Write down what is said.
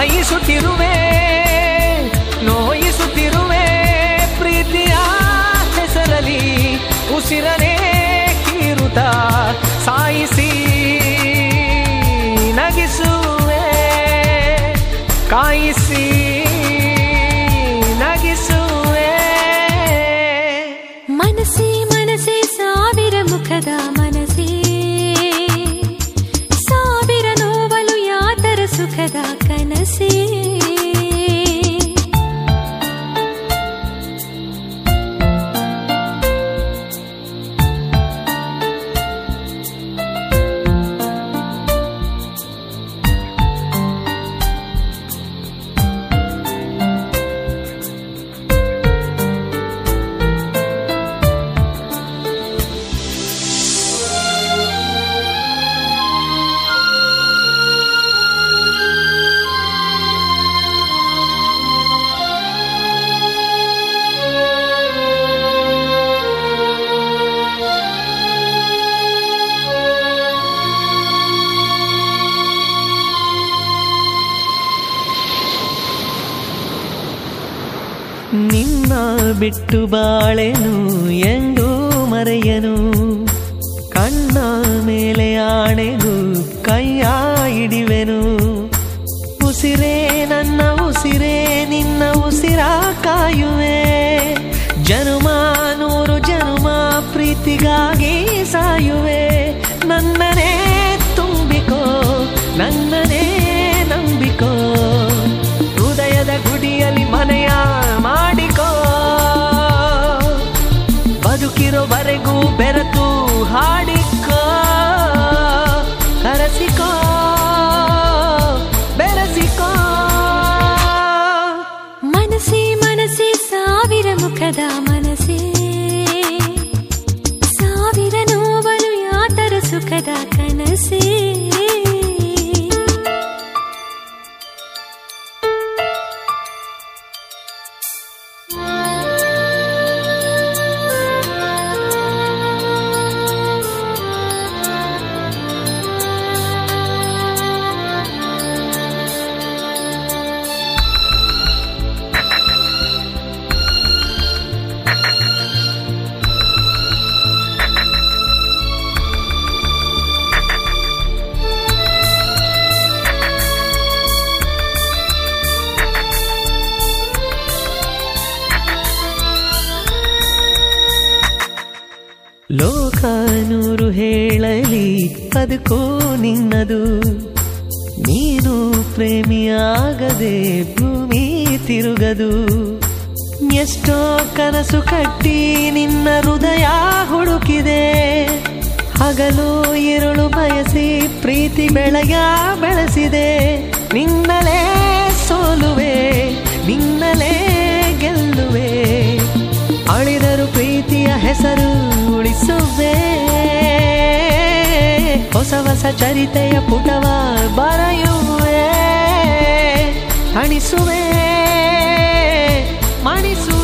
ಕಾಯಿಸುತ್ತಿರುವೆ ನೋಯಿಸುತ್ತಿರುವೆ ಪ್ರೀತಿಯ ಹೆಸರಲಿ ಉಸಿರನೇ ಕೀರುತ್ತ ಸಾಯಿಸಿ ನಗಿಸುವೆ ಕಾಯಿಸಿ ನಗಿಸುವೆ ಮನಸ್ಸೇ ಮನಸ್ಸೇ ಸಾವಿರ ಮುಖದ ಮನಸ್ಸೇ ಸಾವಿರ ನೋವಲು ಯಾತರ ಸುಖದ ಕನಸೇ ನಿನ್ನ ಬಿಟ್ಟು ಬಾಳೆನು ಎಂದು ಮರೆಯನು ಕಣ್ಣ ಮೇಲೆ ಆಣೆನು ಕೈಯ ಹಿಡಿವೆನು ಉಸಿರೇ ನನ್ನ ಉಸಿರೇ ನಿನ್ನ ಉಸಿರ ಕಾಯುವೆ ಜನುಮ ನೂರು ಜನುಮ ಪ್ರೀತಿಗಾಗಿ ಸಾಯುವೆ ನನ್ನನೇ ತುಂಬಿಕೋ ನನ್ನನೇ ನಂಬಿಕೋ ಹೃದಯದ ಗುಡಿಯಲ್ಲಿ ಮನೆಯ ಮಾಡಿಕೋ ಬದುಕಿರೋವರೆಗೂ ಬೆರೆತು ಹಾಡಿಕೋ ಕರೆಸಿಕೋ ಬೆರೆಸಿಕೋ ಮನಸ್ಸೇ ಮನಸ್ಸೇ ಸಾವಿರ ಮುಖದ ಮನಸ್ಸೇ ಸಾವಿರ ನೋವಲು ಯಾತರ ಸುಖದ ಕನಸೇ ಲೋಕ ನೂರು ಹೇಳಲಿ ಬದುಕು ನಿನ್ನದು ನೀನು ಪ್ರೇಮಿಯಾಗದೆ ಭೂಮಿ ತಿರುಗದು ಎಷ್ಟೋ ಕನಸು ಕಟ್ಟಿ ನಿನ್ನ ಹೃದಯ ಹುಡುಕಿದೆ ಹಗಲು ഇരുಳು ಬಯಸಿ ಪ್ರೀತಿ ಬೆಳೆಯ ಬೆಳೆಸಿದೆ ನಿನ್ನಲೇ ಸೋಲುವೆ ನಿನ್ನಲೇ ಗೆಲ್ಲುವೆ ಅಳಿದರು ಪ್ರೀತಿಯ ಹೆಸರು ಉಳಿಸುವೆ ಹೊಸ ಹೊಸ ಚರಿತೆಯ ಪುಟವ ಬರೆಯುವೆ ಅಣಿಸುವೆ ಮಣಿಸುವೆ